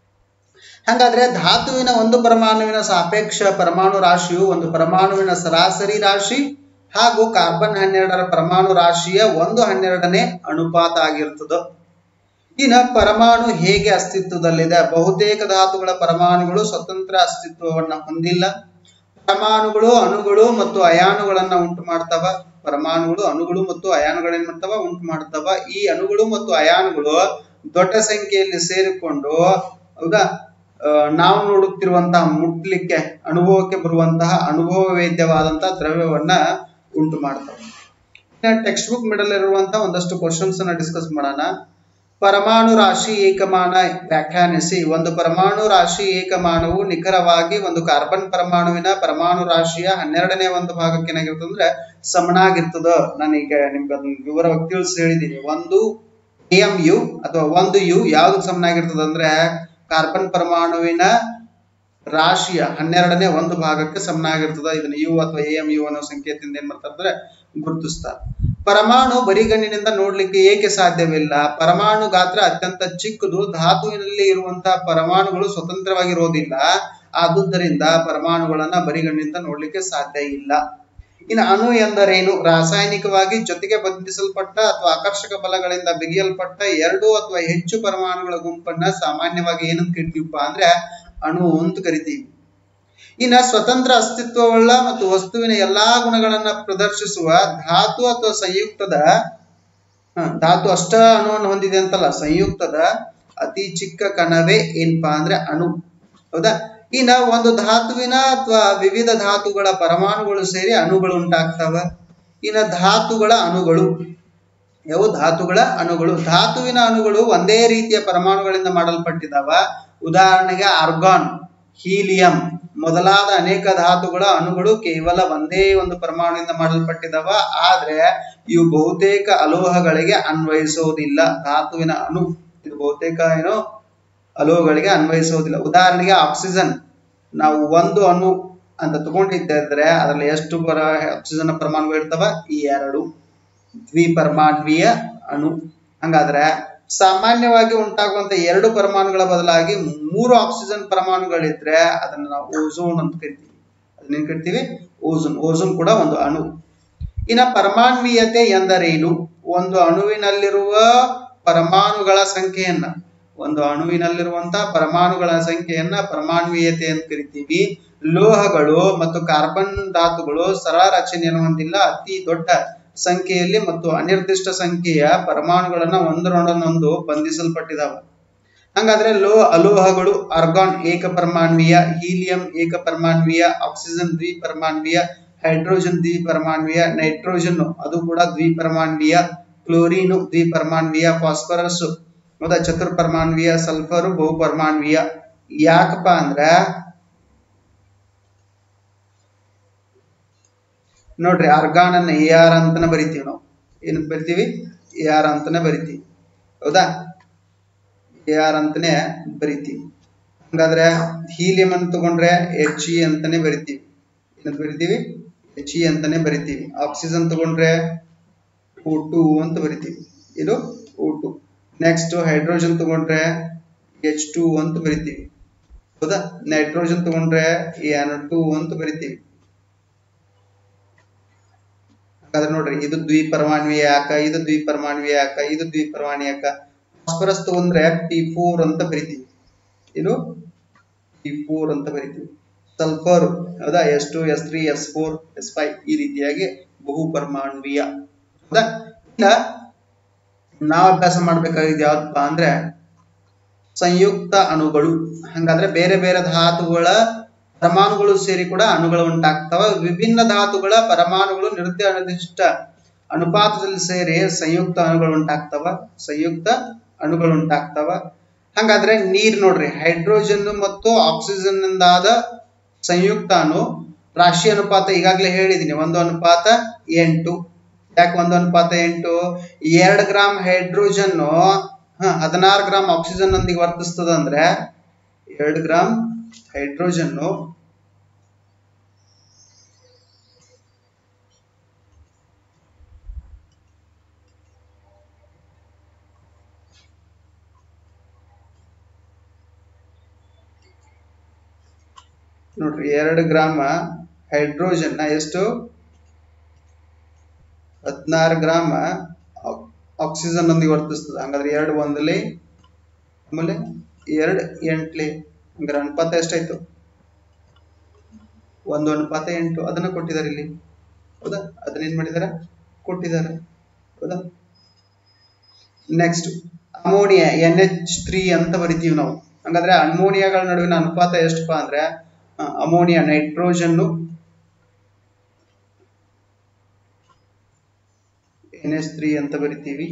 ಹಾಗಾದ್ರೆ ಧಾತುವಿನ ಒಂದು ಪರಮಾಣುವಿನ ಸಾಪೇಕ್ಷ ಪರಮಾಣು ರಾಶಿಯು ಒಂದು ಪರಮಾಣುವಿನ ಸರಾಸರಿ ರಾಶಿ ಹಾಗೂ ಕಾರ್ಬನ್ ಹನ್ನೆರಡರ ಪರಮಾಣು ರಾಶಿಯ ಒಂದು ಹನ್ನೆರಡನೇ ಅನುಪಾತ ಆಗಿರ್ತದೆ ಇನ್ನ ಪರಮಾಣು ಹೇಗೆ ಅಸ್ತಿತ್ವದಲ್ಲಿದೆ ಬಹುತೇಕ ಧಾತುಗಳ ಪರಮಾಣುಗಳು ಸ್ವತಂತ್ರ ಅಸ್ತಿತ್ವವನ್ನ ಹೊಂದಿಲ್ಲ ಪರಮಾಣುಗಳು ಅಣುಗಳು ಮತ್ತು ಅಯಾನುಗಳನ್ನ ಉಂಟು ಮಾಡ್ತವ ಪರಮಾಣುಗಳು ಅಣುಗಳು ಮತ್ತು ಅಯಾನುಗಳೇನ್ ಮಾಡ್ತವ ಉಂಟು ಮಾಡ್ತವ ಈ ಅಣುಗಳು ಮತ್ತು ಅಯಾನುಗಳು ದೊಡ್ಡ ಸಂಖ್ಯೆಯಲ್ಲಿ ಸೇರಿಕೊಂಡು ಹೌದಾ ಆ, ನಾವು ನೋಡುತ್ತಿರುವಂತಹ ಮುಟ್ಲಿಕ್ಕೆ ಅನುಭವಕ್ಕೆ ಬರುವಂತಹ ಅನುಭವ ವೇದ್ಯವಾದಂತಹ ದ್ರವ್ಯವನ್ನ ಉಂಟು ಮಾಡ್ತವೆ ಟೆಕ್ಸ್ಟ್ ಬುಕ್ ಮಿಡಲ್ ಇರುವಂತಹ ಒಂದಷ್ಟು ಕ್ವಶನ್ಸ್ ಅನ್ನ ಡಿಸ್ಕಸ್ ಮಾಡೋಣ ಪರಮಾಣು ರಾಶಿ ಏಕಮಾನ ವ್ಯಾಖ್ಯಾನಿಸಿ ಒಂದು ಪರಮಾಣು ರಾಶಿ ಏಕಮಾನವು ನಿಖರವಾಗಿ ಒಂದು ಕಾರ್ಬನ್ ಪರಮಾಣುವಿನ ಪರಮಾಣು ರಾಶಿಯ ಹನ್ನೆರಡನೇ ಒಂದು ಭಾಗಕ್ಕೆ ಏನಾಗಿರ್ತದೆ ಅಂದ್ರೆ ಸಮನಾಗಿರ್ತದ ನಾನೀಗ ನಿಮ್ಗೆ ಅದನ್ನ ವಿವರವಾಗಿ ತಿಳಿಸಿ ಹೇಳಿದ್ದೀನಿ ಒಂದು ಎಂ ಯು ಅಥವಾ ಒಂದು ಯು ಯಾವ್ದು ಸಮನಾಗಿರ್ತದೆ ಅಂದ್ರೆ ಕಾರ್ಬನ್ ಪರಮಾಣುವಿನ ರಾಶಿಯ ಹನ್ನೆರಡನೇ ಒಂದು ಭಾಗಕ್ಕೆ ಸಮನಾಗಿರ್ತದ ಇದನ್ನ ಯು ಅಥವಾ ಎ ಎಂ ಯು ಅನ್ನೋ ಸಂಕೇತದಿಂದ ಏನ್ ಮಾಡ್ತಾರೆ ಅಂದ್ರೆ ಗುರುತಿಸ್ತಾರೆ ಪರಮಾಣು ಬರಿಗಣ್ಣಿನಿಂದ ನೋಡ್ಲಿಕ್ಕೆ ಏಕೆ ಸಾಧ್ಯವಿಲ್ಲ ಪರಮಾಣು ಗಾತ್ರ ಅತ್ಯಂತ ಚಿಕ್ಕದು ಧಾತುವಿನಲ್ಲಿ ಇರುವಂತಹ ಪರಮಾಣುಗಳು ಸ್ವತಂತ್ರವಾಗಿರೋದಿಲ್ಲ ಆದುದರಿಂದ ಪರಮಾಣುಗಳನ್ನ ಬರಿಗಣ್ಣಿನಿಂದ ನೋಡ್ಲಿಕ್ಕೆ ಸಾಧ್ಯ ಇಲ್ಲ ಇನ್ನು ಅಣು ಎಂದರೇನು ರಾಸಾಯನಿಕವಾಗಿ ಜೊತೆಗೆ ಬಂಧಿಸಲ್ಪಟ್ಟ ಅಥವಾ ಆಕರ್ಷಕ ಬಲಗಳಿಂದ ಬಿಗಿಯಲ್ಪಟ್ಟ ಎರಡು ಅಥವಾ ಹೆಚ್ಚು ಪರಮಾಣುಗಳ ಗುಂಪನ್ನ ಸಾಮಾನ್ಯವಾಗಿ ಏನಂತ ಕರಿತೀವಪ್ಪ ಅಂದ್ರೆ ಅಣು ಅಂತ ಕರಿತೀವಿ ಇನ್ನ ಸ್ವತಂತ್ರ ಅಸ್ತಿತ್ವವುಳ್ಳ ಮತ್ತು ವಸ್ತುವಿನ ಎಲ್ಲಾ ಗುಣಗಳನ್ನ ಪ್ರದರ್ಶಿಸುವ ಧಾತು ಅಥವಾ ಸಂಯುಕ್ತದ ಹ, ಧಾತು ಅಷ್ಟ ಅಣುವನ್ನು ಹೊಂದಿದೆ ಅಂತಲ್ಲ ಸಂಯುಕ್ತದ ಅತಿ ಚಿಕ್ಕ ಕಣವೇ ಏನಪ್ಪಾ ಅಂದ್ರೆ ಅಣು ಹೌದಾ ಇನ್ನ ಒಂದು ಧಾತುವಿನ ಅಥವಾ ವಿವಿಧ ಧಾತುಗಳ ಪರಮಾಣುಗಳು ಸೇರಿ ಅಣುಗಳು ಉಂಟಾಗ್ತವ ಇನ್ನ ಧಾತುಗಳ ಅಣುಗಳು ಯಾವ ಧಾತುಗಳ ಅಣುಗಳು ಧಾತುವಿನ ಅಣುಗಳು ಒಂದೇ ರೀತಿಯ ಪರಮಾಣುಗಳಿಂದ ಮಾಡಲ್ಪಟ್ಟಿದಾವ ಉದಾಹರಣೆಗೆ ಆರ್ಗಾನ್ ಹೀಲಿಯಂ ಮೊದಲಾದ ಅನೇಕ ಧಾತುಗಳ ಅಣುಗಳು ಕೇವಲ ಒಂದೇ ಒಂದು ಪರಮಾಣುವಿಂದ ಮಾಡಲ್ಪಟ್ಟಿದಾವ ಆದ್ರೆ ಇವು ಬಹುತೇಕ ಅಲೋಹಗಳಿಗೆ ಅನ್ವಯಿಸೋದಿಲ್ಲ ಧಾತುವಿನ ಅಣು ಇದು ಬಹುತೇಕ ಏನು ಅಲೋಹಗಳಿಗೆ ಅನ್ವಯಿಸೋದಿಲ್ಲ ಉದಾಹರಣೆಗೆ ಆಕ್ಸಿಜನ್ ನಾವು ಒಂದು ಅಣು ಅಂತ ತಗೊಂಡಿದ್ದರೆ ಅದರಲ್ಲಿ ಎಷ್ಟು ಪರ ಆಕ್ಸಿಜನ್ ಪರಮಾಣುಗಳು ಇರ್ತವ ಈ ಎರಡು ದ್ವಿಪರಮಾಣ್ವೀಯ ಅಣು ಹಂಗಾದ್ರೆ ಸಾಮಾನ್ಯವಾಗಿ ಉಂಟಾಗುವಂತ ಎರಡು ಪರಮಾಣುಗಳ ಬದಲಾಗಿ ಮೂರು ಆಕ್ಸಿಜನ್ ಪರಮಾಣುಗಳಿದ್ರೆ ಅದನ್ನ ನಾವು ಓಝೋನ್ ಅಂತ ಕರಿತೀವಿ ಅದನ್ನೇನ್ ಕರಿತೀವಿ ಓಝೋನ್ ಓಝೋನ್ ಕೂಡ ಒಂದು ಅಣು ಇನ್ನ ಪರಮಾಣ್ವೀಯತೆ ಎಂದರೇನು ಒಂದು ಅಣುವಿನಲ್ಲಿರುವ ಪರಮಾಣುಗಳ ಸಂಖ್ಯೆಯನ್ನ ಒಂದು ಅಣುವಿನಲ್ಲಿರುವಂತಹ ಪರಮಾಣುಗಳ ಸಂಖ್ಯೆಯನ್ನ ಪರಮಾಣ್ವೀಯತೆ ಅಂತ ಕರಿತೀವಿ ಲೋಹಗಳು ಮತ್ತು ಕಾರ್ಬನ್ ಧಾತುಗಳು ಸರಳ ರಚನೆಯನ್ನು ಹೊಂದಿಲ್ಲ ಅತಿ ದೊಡ್ಡ ಸಂಖ್ಯೆಯಲ್ಲಿ ಮತ್ತು ಅನಿರ್ದಿಷ್ಟ ಸಂಖ್ಯೆಯ ಪರಮಾಣುಗಳನ್ನ ಒಂದರೊಡನೊಂದು ಬಂಧಿಸಲ್ಪಟ್ಟಿದಾವ ಹಂಗಾದ್ರೆ ಲೋ ಅಲೋಹಗಳು ಆರ್ಗಾನ್ ಏಕಪರಮಾಣ್ವೀಯ ಹೀಲಿಯಂ ಏಕಪರಮಾಣ್ವೀಯ ಆಕ್ಸಿಜನ್ ದ್ವಿಪರಮಾಣ್ವೀಯ ಹೈಡ್ರೋಜನ್ ದ್ವಿಪರಮಾಣ್ವೀಯ ನೈಟ್ರೋಜನ್ ಅದು ಕೂಡ ದ್ವಿಪರಮಾಣ್ವೀಯ ಕ್ಲೋರಿನ್ ದ್ವಿಪರಮಾಣ್ವೀಯ ಫಾಸ್ಫರಸ್ ಹೌದಾ ಚತುರ್ಪರಮಾಣ್ವೀಯ ಸಲ್ಫರ್ ಬಹುಪರಮಾಣ್ವೀಯ ಯಾಕಪ್ಪ ಅಂದ್ರ ನೋಡ್ರಿ ಆರ್ಗಾನ್ ಅನ್ನ ಎ ಆರ್ ಅಂತಾನೆ ಬರಿತೀವಿ ನಾವು ಏನಂತ ಬರಿತೀವಿ ಎ ಆರ್ ಅಂತಾನೆ ಬರಿತೀವಿ ಹೌದಾ ಎ ಆರ್ ಅಂತಾನೆ ಬರಿತೀವಿ ಹಂಗಾದ್ರೆ ಹೀಲಿಯಂ ಅಂತ ತಗೊಂಡ್ರೆ ಎಚ್ ಇ ಅಂತಾನೆ ಬರಿತೀವಿ ಏನಂತ ಬರಿತೀವಿ ಎಚ್ ಇ ಅಂತಾನೆ ಬರಿತೀವಿ ಆಕ್ಸಿಜನ್ ತಗೊಂಡ್ರೆ ಓ ಟು ಅಂತ ಬರಿತೀವಿ ಇದು ಓ ಟು ನೆಕ್ಸ್ಟ್ ಹೈಡ್ರೋಜನ್ ತಗೊಂಡ್ರೆ ಎಚ್ ಟು ಅಂತ ಬರಿತೀವಿ ಹೌದಾ ನೈಟ್ರೋಜನ್ ತಗೊಂಡ್ರೆ ಎನ್ ಟು ಅಂತ ಬರಿತೀವಿ ಹಾಗಾದ್ರೆ ನೋಡ್ರಿ ಇದು ದ್ವಿಪರಮಾಣ್ವೀಯ ಯಾಕ ಇದು ದ್ವಿಪರಮಾಣ್ವೀಯ ಯಾಕ ಇದು ದ್ವಿಪರಮಾಣಿ ಯಾಕ ಫಾಸ್ಫರಸ್ ತಗೊಂಡ್ರೆ ಪಿ ಫೋರ್ ಅಂತ ಬರಿತೀವಿ ಇದು ಪಿ ಫೋರ್ ಅಂತ ಬರಿತೀವಿ ಸಲ್ಫರ್ ಹೌದಾ S two S three S four S five ಈ ರೀತಿಯಾಗಿ ಬಹು ಪರಮಾಣ್ವೀಯ ಹೌದಾ ಇಲ್ಲ ನಾವು ಅಭ್ಯಾಸ ಮಾಡ್ಬೇಕಾಗಿದ್ದು ಯಾವ್ದಪ್ಪ ಅಂದ್ರೆ ಸಂಯುಕ್ತ ಅಣುಗಳು ಹಂಗಾದ್ರೆ ಬೇರೆ ಬೇರೆ ಧಾತುಗಳ ಪರಮಾಣುಗಳು ಸೇರಿ ಕೂಡ ಅಣುಗಳು ಉಂಟಾಗ್ತವ ವಿಭಿನ್ನ ಧಾತುಗಳ ಪರಮಾಣುಗಳು ನಿರ್ದಿಷ್ಟ ಅನುಪಾತದಲ್ಲಿ ಸೇರಿ ಸಂಯುಕ್ತ ಅಣುಗಳು ಉಂಟಾಗ್ತವ ಸಂಯುಕ್ತ ಅಣುಗಳು ಉಂಟಾಗ್ತವ ಹಂಗಾದ್ರೆ ನೀರ್ ನೋಡ್ರಿ ಹೈಡ್ರೋಜನ್ ಮತ್ತು ಆಕ್ಸಿಜನ್ ನಿಂದಾದ ಸಂಯುಕ್ತ ಅಣು ರಾಶಿ ಅನುಪಾತ ಈಗಾಗಲೇ ಹೇಳಿದೀನಿ ಒಂದು ಅನುಪಾತ ಎಂಟು ಯಾಕೆ ಒಂದು ಅನುಪಾತ ಎಂಟು ಎರಡು ಗ್ರಾಮ್ ಹೈಡ್ರೋಜನ್ ಹದಿನಾರು ಗ್ರಾಮ್ ಆಕ್ಸಿಜನ್ ನೊಂದಿಗೆ ವರ್ತಿಸ್ತದ ಅಂದ್ರೆ ಎರಡು ಗ್ರಾಮ್ ಹೈಡ್ರೋಜನ್ ನೋಡ್ರಿ ಎರಡು ಗ್ರಾಮ ಹೈಡ್ರೋಜನ್ ಎಷ್ಟು ಹದಿನಾರು ಗ್ರಾಮ ಆಕ್ಸಿಜನ್ ನೊಂದಿಗೆ ವರ್ತಿಸ್ತದೆ ಹಂಗಾದ್ರೆ ಎರಡು ಒಂದಲಿ ಆಮೇಲೆ ಎರಡು ಎಂಟ್ಲಿ ಹಂಗಾರೆ ಅನುಪಾತ ಎಷ್ಟಾಯ್ತು ಒಂದು ಅನುಪಾತ ಎಂಟು ಅದನ್ನ ಕೊಟ್ಟಿದ್ದಾರೆ ಇಲ್ಲಿ ಹೌದಾ ಅದನ್ನ ಏನ್ ಮಾಡಿದಾರೆ ಕೊಟ್ಟಿದ್ದಾರೆ ಹೌದಾ next ammonia N H three ಅಂತ ಬರಿತೀವಿ ನಾವು ಹಂಗಾದ್ರೆ ಅಮೋನಿಯಾಗಳ ನಡುವಿನ ಅನುಪಾತ ಎಷ್ಟಪ್ಪ ಅಂದ್ರೆ ಅಮೋನಿಯಾ ನೈಟ್ರೋಜನ್ನು ಎನ್ ಎಸ್ ತ್ರೀ ಅಂತ ಬರಿತೀವಿ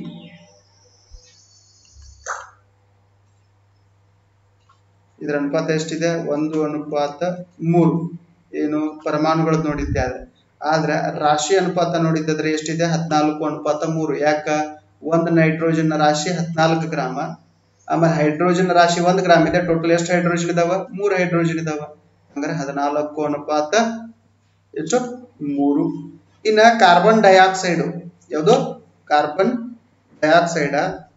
ಇದರ ಅನುಪಾತ ಎಷ್ಟಿದೆ ಒಂದು ಅನುಪಾತ ಮೂರು ಏನು ಪರಮಾಣುಗಳು ನೋಡಿದ್ದೆ ಆದ್ರೆ ಆದ್ರೆ ರಾಶಿ ಅನುಪಾತ ನೋಡಿದ್ದಾದ್ರೆ ಎಷ್ಟಿದೆ ಹದಿನಾಲ್ಕು ಅನುಪಾತ ಮೂರು ಯಾಕ ಒಂದು ನೈಟ್ರೋಜನ್ ರಾಶಿ ಹದಿನಾಲ್ಕು ಗ್ರಾಮ ಆಮೇಲೆ ಹೈಡ್ರೋಜನ್ ರಾಶಿ ಒಂದು ಗ್ರಾಮ್ ಇದೆ ಟೋಟಲ್ ಎಷ್ಟು ಹೈಡ್ರೋಜನ್ ಇದಾವ ಮೂರು ಹೈಡ್ರೋಜನ್ ಇದಾವ ಹಂಗಾರೆ ಹದಿನಾಲ್ಕು ಅನುಪಾತ ಎಷ್ಟು ಮೂರು ಇನ್ನ ಕಾರ್ಬನ್ ಡೈಆಕ್ಸೈಡ್ ಯಾವುದು ಕಾರ್ಬನ್ ಡೈಆಕ್ಸೈಡ್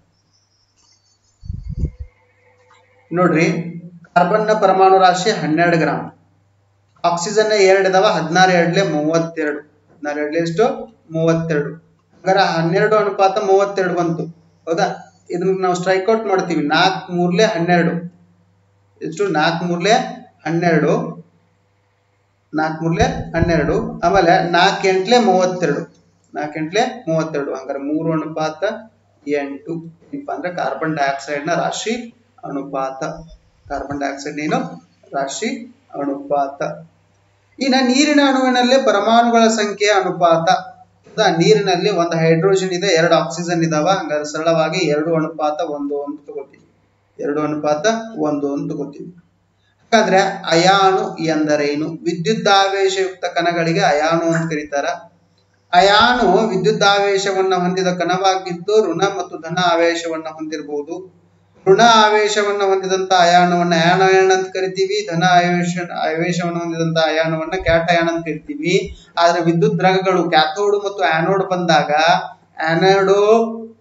ನೋಡ್ರಿ ಕಾರ್ಬನ್ ನ ಪರಮಾಣು ರಾಶಿ ಹನ್ನೆರಡು ಗ್ರಾಮ್ ಆಕ್ಸಿಜನ್ ಎರಡು ಇದಾವ ಹದಿನಾರು ಎರಡ್ಲೆ ಮೂವತ್ತೆರಡು ಹದಿನಾರು ಎರಡ್ಲೆ ಎಷ್ಟು ಮೂವತ್ತೆರಡು ಹಂಗಾರೆ ಹನ್ನೆರಡು ಅನುಪಾತ ಮೂವತ್ತೆರಡು ಬಂತು ಹೌದಾ ಇದನ್ನ ನಾವು ಸ್ಟ್ರೈಕ್ ಔಟ್ ಮಾಡ್ತೀವಿ ನಾಲ್ಕು ಮೂರ್ಲೆ ಹನ್ನೆರಡು ಎಷ್ಟು ನಾಲ್ಕು ಮೂರ್ಲೆ ಹನ್ನೆರಡು ನಾಲ್ಕು ಮೂರ್ಲೆ ಹನ್ನೆರಡು ಆಮೇಲೆ ನಾಲ್ಕು ಎಂಟ್ಲೆ ಮೂವತ್ತೆರಡು ನಾಲ್ಕು ಎಂಟ್ಲೆ ಮೂವತ್ತೆರಡು ಹಂಗಾರೆ ಮೂರು ಅನುಪಾತ ಎಂಟು ಏನಪ್ಪ ಅಂದ್ರೆ ಕಾರ್ಬನ್ ಡೈಆಕ್ಸೈಡ್ ನ ರಾಶಿ ಅನುಪಾತ ಕಾರ್ಬನ್ ಡೈಆಕ್ಸೈಡ್ ಏನು ರಾಶಿ ಅನುಪಾತ ಇನ್ನ ನೀರಿನ ಅಣುವಿನಲ್ಲಿ ಪರಮಾಣುಗಳ ಸಂಖ್ಯೆಯ ಅನುಪಾತ ಹೌದಾ ನೀರಿನಲ್ಲಿ ಒಂದು ಹೈಡ್ರೋಜನ್ ಇದೆ ಎರಡು ಆಕ್ಸಿಜನ್ ಇದಾವ ಹಂಗಾದ್ರೆ ಸರಳವಾಗಿ ಎರಡು ಅನುಪಾತ ಒಂದು ಅಂತ ತಗೋತೀವಿ ಎರಡು ಅನುಪಾತ ಒಂದು ಅಂತ ತಗೋತೀವಿ ಹಾಗಾದ್ರೆ ಅಯಾನು ಎಂದರೇನು ವಿದ್ಯುದ್ದಾವೇಶಯುಕ್ತ ಕಣಗಳಿಗೆ ಅಯಾನು ಅಂತ ಕರೀತಾರ ಅಯಾನು ವಿದ್ಯುದ್ದಾವೇಶವನ್ನ ಹೊಂದಿದ ಕಣವಾಗಿದ್ದು ಋಣ ಮತ್ತು ಧನ ಆವೇಶವನ್ನ ಹೊಂದಿರಬಹುದು ಋಣ ಆವೇಶವನ್ನ ಹೊಂದಿದಂತ ಅಯಾನವನ್ನ ಅಯಾನಯನ ಅಂತ ಕರಿತೀವಿ ಧನ ಆವೇಶ ಆವೇಶವನ್ನು ಹೊಂದಿದಂತ ಅಯಾನವನ್ನ ಕ್ಯಾಟಯಾನ ಅಂತ ಕರಿತೀವಿ ಆದ್ರೆ ವಿದ್ಯುತ್ ದ್ರವಗಳು ಕ್ಯಾಥೋಡ್ ಮತ್ತು ಆನೋಡ್ ಬಂದಾಗ ಆನೋಡು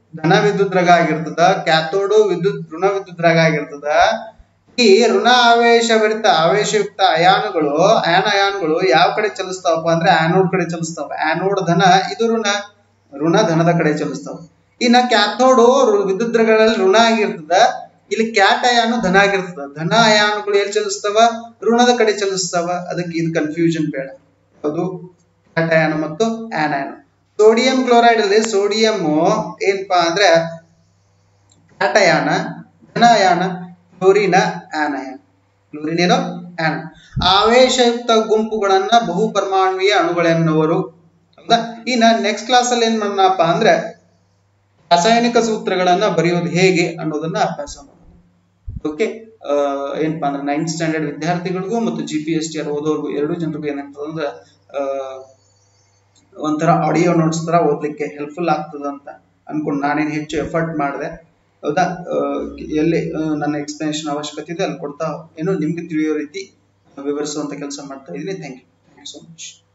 ಧನ ವಿದ್ಯುದ್ರಾಗ ಆಗಿರ್ತದ ಕ್ಯಾಥೋಡು ವಿದ್ಯುತ್ ಋಣ ವಿದ್ಯುದ್ರಾಗ ಆಗಿರ್ತದ ಈ ಋಣ ಆವೇಶಭರಿತ ಆವೇಶಯುಕ್ತ ಅಯಾನುಗಳು ಆಯನ ಅಯಾನುಗಳು ಯಾವ ಕಡೆ ಚಲಿಸ್ತಾವಪ್ಪ ಅಂದ್ರೆ ಆನೋಡ್ ಕಡೆ ಚಲಿಸ್ತಾವ ಆನೋಡ್ ಧನ ಇದು ಋಣ ಋಣ ಧನದ ಕಡೆ ಚಲಿಸ್ತಾವ ಇನ್ನ ಕ್ಯಾಥೋಡು ರು- ವಿದ್ಯುದ್ರಗಳಲ್ಲಿ ಋಣ ಆಗಿರ್ತದ ಇಲ್ಲಿ ಕ್ಯಾಟ್ ಅಯಾನು ಧನ ಆಗಿರ್ತದ ಧನ ಅಯಾನುಗಳು ಎಲ್ಲಿ ಚಲಿಸ್ತಾವ ಋಣದ ಕಡೆ ಚಲಿಸ್ತಾವ ಅದಕ್ಕೆ ಇದು ಕನ್ಫ್ಯೂಷನ್ ಬೇಡ ಅದು ಕ್ಯಾಟ್ ಅಯಾನು ಮತ್ತು ಆನಯಾನು ಸೋಡಿಯಂ ಕ್ಲೋರೈಡ್ ಅಲ್ಲಿ ಸೋಡಿಯಂ ಏನಪ್ಪಾ ಅಂದ್ರೆ ಕ್ಯಾಟಯಾನ ಧನಯಾನ ಕ್ಲೋರಿನ ಆನಯಾನ ಕ್ಲೋರಿನ್ ಏನೋ ಆನ ಆವೇಶಯುಕ್ತ ಗುಂಪುಗಳನ್ನ ಬಹು ಪರಮಾಣುವಿಯ ಅಣುಗಳೆನ್ನುವರು ಹೌದಾ ಇನ್ನ ನೆಕ್ಸ್ಟ್ ಕ್ಲಾಸ್ ಅಲ್ಲಿ ಏನ್ ಮಾಡೋಣಪ್ಪ ಅಂದ್ರೆ ರಾಸಾಯನಿಕ ಸೂತ್ರಗಳನ್ನ ಬರೆಯೋದು ಹೇಗೆ ಅನ್ನೋದನ್ನ ಅಭ್ಯಾಸ ಮಾಡೋಣ ಓಕೆ ಏನಪ್ಪಾ ಅಂದ್ರೆ ನೈನ್ತ್ ಸ್ಟ್ಯಾಂಡರ್ಡ್ ವಿದ್ಯಾರ್ಥಿಗಳಿಗೂ ಮತ್ತು G P S T R ಓದೋರ್ಗು ಎರಡು ಜನರಿಗೂ ಏನಾಗ್ತದೆ ಅಂದ್ರೆ ಆ, ಒಂಥರ ಆಡಿಯೋ ನೋಟ್ಸ್ ತರ ಓದ್ಲಿಕ್ಕೆ ಹೆಲ್ಪ್ಫುಲ್ ಆಗ್ತದ ಅಂತ ಅನ್ಕೊಂಡು ನಾನೇನು ಹೆಚ್ಚು ಎಫರ್ಟ್ ಮಾಡಿದೆ ಹೌದಾ ಆ, ಎಲ್ಲಿ ಆ, ನನ್ನ ಎಕ್ಸ್ಪ್ಲನೇಷನ್ ಅವಶ್ಯಕತೆ ಇದೆ ಅಲ್ಲಿ ಕೊಡ್ತಾ ಏನೋ ನಿಮ್ಗೆ ತಿಳಿಯೋ ರೀತಿ ವಿವರಿಸುವಂತ ಕೆಲಸ ಮಾಡ್ತಾ ಇದ್ದೀನಿ thank you thank you so much